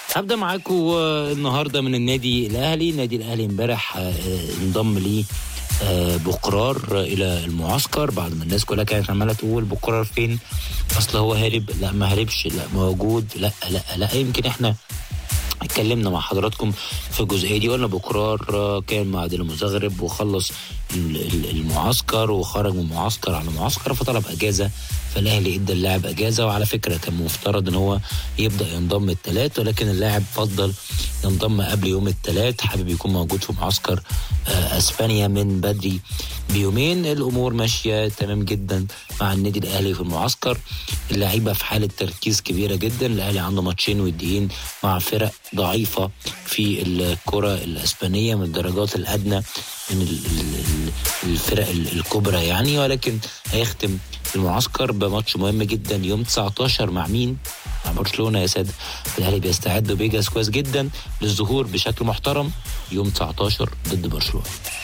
هبدا معاكم النهارده من النادي الاهلي النادي الاهلي امبارح آه، انضم ليه آه، بقرار الى المعسكر بعد ما الناس كلها كانت عماله تقول بقرار فين اصل هو هارب لا ما هربش لا موجود لا لا لا يمكن احنا اتكلمنا مع حضراتكم في الجزئيه دي قلنا بقرار آه، كان مع دينا مزغرب وخلص ال- ال- المعسكر وخرج من معسكر على معسكر فطلب اجازه فالاهلي ادى اللاعب اجازه وعلى فكره كان مفترض ان هو يبدا ينضم الثلاث ولكن اللاعب فضل ينضم قبل يوم الثلاث حابب يكون موجود في معسكر آه، اسبانيا من بدري بيومين الامور ماشيه تمام جدا مع النادي الاهلي في المعسكر اللعيبه في حاله تركيز كبيره جدا الاهلي عنده ماتشين وديين مع فرق ضعيفه في الكره الاسبانيه من الدرجات الادنى من ال- ال- ال- الفرق ال- الكبرى يعني ولكن هيختم المعسكر بماتش مهم جدا يوم 19 مع مين؟ مع برشلونه يا ساده الاهلي بيستعد وبيجهز كويس جدا للظهور بشكل محترم يوم 19 ضد برشلونه